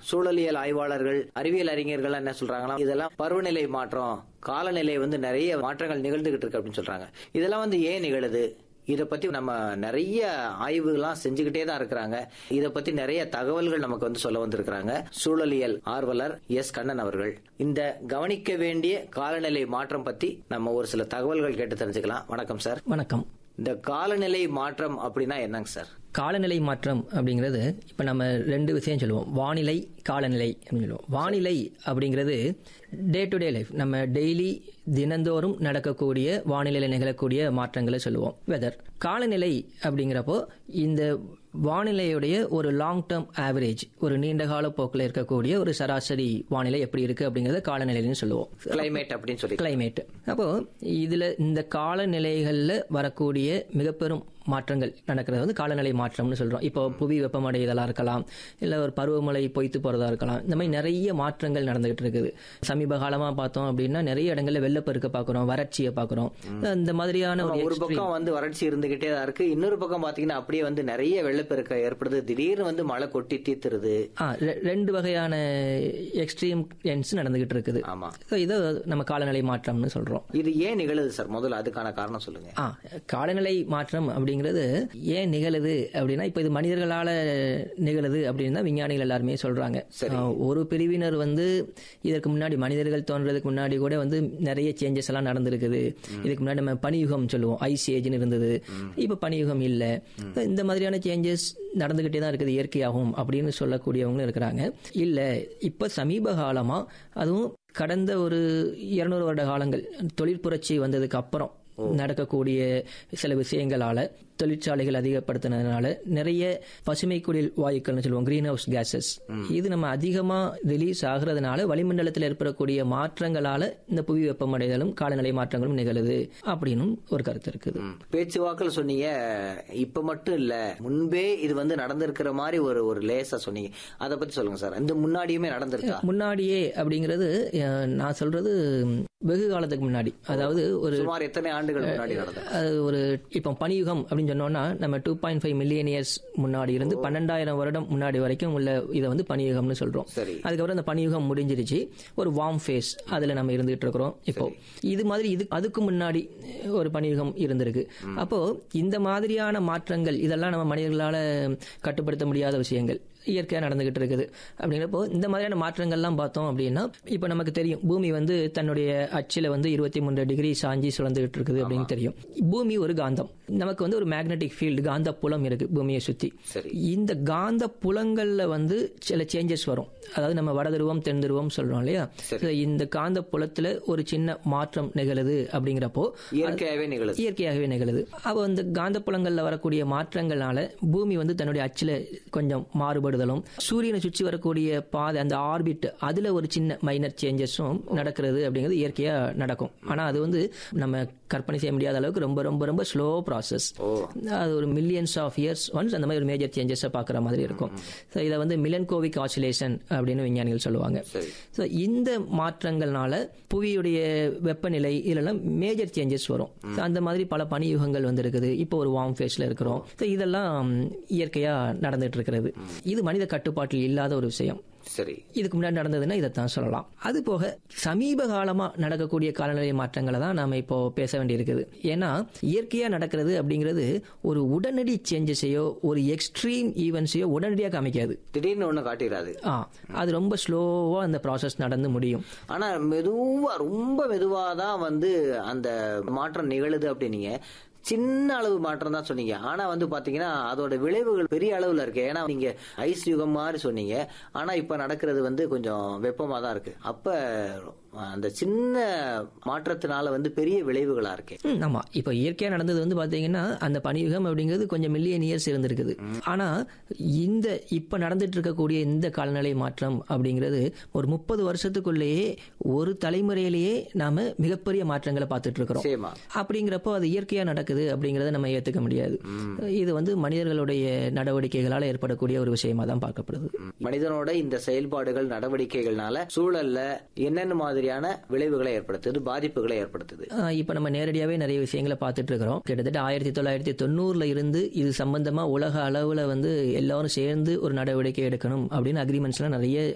சூழலியல் ஆய்வாளர்கள் அறிவியல் அறிஞர்கள் என்ன சொல்றாங்களா இதெல்லாம் பருவநிலை மாற்றம் காலநிலை வந்து நிறைய மாற்றங்கள் நிகழ்ந்துகிட்டு இருக்கு அப்படின்னு சொல்றாங்க இதெல்லாம் வந்து ஏன் நிகழுது இத பத்தி நம்ம நிறைய ஆய்வுகள்லாம் செஞ்சுக்கிட்டே தான் இருக்கிறாங்க இத பத்தி நிறைய தகவல்கள் நமக்கு வந்து சொல்ல வந்திருக்கிறாங்க சூழலியல் ஆர்வலர் எஸ் கண்ணன் அவர்கள் இந்த கவனிக்க வேண்டிய காலநிலை மாற்றம் பத்தி நம்ம ஒரு சில தகவல்கள் கேட்டு தெரிஞ்சுக்கலாம் வணக்கம் சார் வணக்கம் இந்த காலநிலை மாற்றம் அப்படின்னா என்னங்க சார் காலநிலை மாற்றம் அப்படிங்கிறது இப்போ நம்ம ரெண்டு விஷயம் சொல்லுவோம் வானிலை காலநிலை அப்படின்னு சொல்லுவோம் வானிலை அப்படிங்கிறது டே டு டே லைஃப் நம்ம டெய்லி தினந்தோறும் நடக்கக்கூடிய வானிலையில் நிகழக்கூடிய மாற்றங்களை சொல்லுவோம் வெதர் காலநிலை அப்படிங்கிறப்போ இந்த வானிலையுடைய ஒரு லாங் டேர்ம் ஆவரேஜ் ஒரு நீண்ட கால போக்கில் இருக்கக்கூடிய ஒரு சராசரி வானிலை எப்படி இருக்கு அப்படிங்கறத காலநிலைன்னு சொல்லுவோம் கிளைமேட் அப்படின்னு சொல்லி கிளைமேட் அப்போ இதுல இந்த காலநிலைகள்ல வரக்கூடிய மிகப்பெரும் மாற்றங்கள் நடக்கிறது வந்து காலநிலை மாற்றம்னு சொல்றோம் இப்போ புவி வெப்பமடைதலா இருக்கலாம் இல்ல ஒரு பருவமழை பொய்த்து போறதா இருக்கலாம் இந்த மாதிரி நிறைய மாற்றங்கள் நடந்துகிட்டு இருக்குது சமீப காலமா பார்த்தோம் அப்படின்னா நிறைய இடங்கள்ல வெள்ளப்பெருக்க பாக்குறோம் வறட்சியை பாக்குறோம் இந்த மாதிரியான ஒரு ஒரு பக்கம் வந்து வறட்சி இருந்துகிட்டே தான் இருக்கு இன்னொரு பக்கம் பாத்தீங்கன்னா அப்படியே வந்து நிறைய வெள்ளப்பெருக்கம் ஏற்படுது திடீர்னு வந்து மழை கொட்டி தீத்துருது ஆ, ரெ- ரெண்டு வகையான எக்ஸ்ட்ரீம் எண்ட்ஸ் நடந்துகிட்டு இருக்குது ஆமா So, இதை நம்ம காலநிலை மாற்றம்னு சொல்றோம் இது ஏன் நிகழுது சார் முதல்ல அதுக்கான காரணம் சொல்லுங்க ஆ காலநிலை மாற்றம் அப்படிங்கிறது ஏன் நிகழுது அப்படின்னா இப்போ இது மனிதர்களால நிகழுது அப்படின்னு தான் விஞ்ஞானிகள் எல்லாருமே சொல்றாங்க ஆ, ஒரு பிரிவினர் வந்து இதற்கு முன்னாடி மனிதர்கள் தோன்றதுக்கு முன்னாடி கூட வந்து நிறைய சேஞ்சஸ் எல்லாம் நடந்திருக்குது இதுக்கு முன்னாடி நம்ம பனியுகம் சொல்லுவோம் ஐஸ் ஏஜ்னு இருந்தது இப்போ பனியுகம் இல்லை இந்த மாதிரியான சேஞ்சஸ் நடந்துகிட்டே தான் இருக்குது இயற்கையாகும் அப்படின்னு சொல்லக்கூடியவங்களும் இருக்கிறாங்க இல்ல இப்ப சமீப காலமா அதுவும் கடந்த ஒரு இருநூறு வருட காலங்கள் தொழிற்புரட்சி வந்ததுக்கு அப்புறம் நடக்கக்கூடிய சில விஷயங்களால தொழிற்சாலைகள் அதிகப்படுத்தினதுனால நிறைய பசுமை குடில் வாயுக்கள்னு சொல்லுவோம் கிரீன் ஹவுஸ் கேசஸ் இது நம்ம அதிகமா ரிலீஸ் ஆகுறதுனால வளிமண்டலத்தில் ஏற்படக்கூடிய மாற்றங்களால இந்த புவி வெப்பமடைதலும் காலநிலை மாற்றங்களும் நிகழுது அப்படின்னும் ஒரு கருத்து இருக்குது பேச்சுவாக்கில் சொன்னீங்க இப்ப மட்டும் இல்ல முன்பே இது வந்து நடந்திருக்கிற மாதிரி ஒரு ஒரு லேசா சொன்னீங்க அதை பத்தி சொல்லுங்க சார் இந்த முன்னாடியுமே நடந்திருக்கா முன்னாடியே அப்படிங்கிறது அஹ், நான் சொல்றது வெகு காலத்துக்கு முன்னாடி அதாவது ஒரு சுமார் எத்தனை ஆண்டுகள் முன்னாடி நடந்தது அது ஒரு இப்போ பனியுகம் அப்படின்னு சொன்னோம்னா நம்ம two point five million years முன்னாடி இருந்து பன்னெண்டாயிரம் வருடம் முன்னாடி வரைக்கும் உள்ள இதை வந்து பனியுகம்னு சொல்றோம் சரி அதுக்கப்புறம் அந்த பனியுகம் முடிஞ்சிருச்சு ஒரு வார்ம் ஃபேஸ் அதுல நம்ம இருந்துகிட்டு இருக்கிறோம் இப்போ இது மாதிரி இது அதுக்கு முன்னாடி ஒரு பனியுகம் இருந்திருக்கு அப்போ இந்த மாதிரியான மாற்றங்கள் இதெல்லாம் நம்ம மனிதர்களால கட்டுப்படுத்த முடியாத விஷயங்கள் இயற்கையா நடந்துகிட்டு இருக்குது அப்படிங்கிறப்போ இந்த மாதிரியான மாற்றங்கள்லாம் பார்த்தோம் அப்படின்னா இப்போ நமக்கு தெரியும் பூமி வந்து தன்னுடைய அச்சில் வந்து இருபத்தி மூன்று டிகிரி சாஞ்சி சுழந்துகிட்டு இருக்குது அப்படின்னு தெரியும் பூமி ஒரு காந்தம் நமக்கு வந்து ஒரு மேக்னெட்டிக் ஃபீல்டு காந்த புலம் இருக்கு பூமியை சுத்தி சரி இந்த காந்த புலங்கள்ல வந்து சில சேஞ்சஸ் வரும் அதாவது நம்ம வடதுருவம் தென் துருவம் சொல்றோம் இல்லையா So, இந்த காந்த புலத்துல ஒரு சின்ன மாற்றம் நிகழுது அப்படிங்கிறப்போ இயற்கையாகவே நிகழுது இயற்கையாகவே நிகழுது அப்போ இந்த காந்த புலங்கள்ல வரக்கூடிய மாற்றங்கள்னால பூமி வந்து தன்னுடைய அச்சுல கொஞ்சம் மாறுபடுதலும் சூரியனை சுற்றி வரக்கூடிய பாதை அந்த ஆர்பிட் அதுல ஒரு சின்ன மைனர் சேஞ்சஸும் நடக்கிறது அப்படிங்கிறது இயற்கையா நடக்கும் ஆனா அது வந்து நம்ம கற்பனை செய்ய முடியாத அளவுக்கு ரொம்ப ரொம்ப ரொம்ப ஸ்லோ ப்ராசஸ் ஓ அது ஒரு மில்லியன்ஸ் ஆஃப் இயர்ஸ் ஒன்ஸ் அந்த மாதிரி ஒரு மேஜர் சேஞ்சஸை பார்க்குற மாதிரி இருக்கும் ஸோ இதை வந்து மிலன்கோவிக் ஆசிலேஷன் அப்படின்னு விஞ்ஞானிகள் சொல்லுவாங்க சரி ஸோ இந்த மாற்றங்கள்னால புவியுடைய வெப்பநிலை இதெல்லாம் மேஜர் சேஞ்சஸ் வரும் So, அந்த மாதிரி பல பனியுகங்கள் வந்திருக்குது இப்போ ஒரு வார்ம் ஃபேஸ்ல இருக்கிறோம் So, இதெல்லாம் இயற்கையா நடந்துட்டு இருக்கிறது இது மனித கட்டுப்பாட்டில் இல்லாத ஒரு விஷயம் சரி இதுக்கு முன்னாடி நடந்ததுன்னா இதைத்தான் சொல்லலாம் அது போக சமீப காலமா நடக்கக்கூடிய காலநிலை மாற்றங்களை தான் நாம இப்போ பேச வேண்டியிருக்குது ஏன்னா இயற்கையா நடக்கிறது அப்படிங்கிறது ஒரு உடனடி சேஞ்சஸையோ ஒரு எக்ஸ்ட்ரீம் ஈவெண்ட்ஸையோ உடனடியாக காமிக்காது திடீர்னு ஒண்ணு காட்டிடாது ஆ அது ரொம்ப ஸ்லோவா அந்த ப்ராசஸ் நடந்து முடியும் ஆனா மெதுவா ரொம்ப மெதுவா தான் வந்து அந்த மாற்றம் நிகழுது அப்படின்னீங்க சின்ன அளவு மாற்றம் தான் சொன்னீங்க ஆனா வந்து பாத்தீங்கன்னா அதோட விளைவுகள் பெரிய அளவுல இருக்கு ஏன்னா நீங்க ஐஸ் யுகம் மாதிரி சொன்னீங்க ஆனா இப்ப நடக்கிறது வந்து கொஞ்சம் வெப்பமா தான் இருக்கு அப்ப அந்த சின்ன மாற்றத்தினால வந்து பெரிய விளைவுகளா இருக்கு ம், ஆமா இப்போ இயற்கையா நடந்தது வந்து பாத்தீங்கன்னா அந்த பனியுகம் அப்படிங்கிறது கொஞ்சம் மில்லியன் இயர்ஸ் இருந்திருக்குது ஆனா இந்த இப்ப நடந்துட்டு இருக்கக்கூடிய இந்த காலநிலை மாற்றம் அப்படிங்கிறது ஒரு முப்பது வருஷத்துக்குள்ளேயே ஒரு தலைமுறையிலேயே நாம மிகப்பெரிய மாற்றங்களை பார்த்துட்டு இருக்கிறோம் நிச்சயமா அப்படிங்கிறப்போ அது இயற்கையா நடக்குது அப்படிங்கறத நம்ம ஏத்துக்க முடியாது இது வந்து மனிதர்களுடைய நடவடிக்கைகளால் ஏற்படக்கூடிய ஒரு விஷயமா தான் பார்க்கப்படுது மனிதனோட இந்த செயல்பாடுகள் நடவடிக்கைகள்னால சூழல்ல என்னென்ன மாதிரியான விளைவுகளை ஏற்படுத்துது பாதிப்புகளை ஏற்படுத்துது ஆஹ் இப்ப நம்ம நேரடியாவே நிறைய விஷயங்களை பார்த்துட்டு இருக்கிறோம் கிட்டத்தட்ட ஆயிரத்தி தொள்ளாயிரத்தி தொண்ணூறுல இருந்து இது சம்பந்தமா உலக அளவுல வந்து எல்லாரும் சேர்ந்து ஒரு நடவடிக்கை எடுக்கணும் அப்படின்னு அக்ரிமெண்ட்ஸ்லாம் நிறைய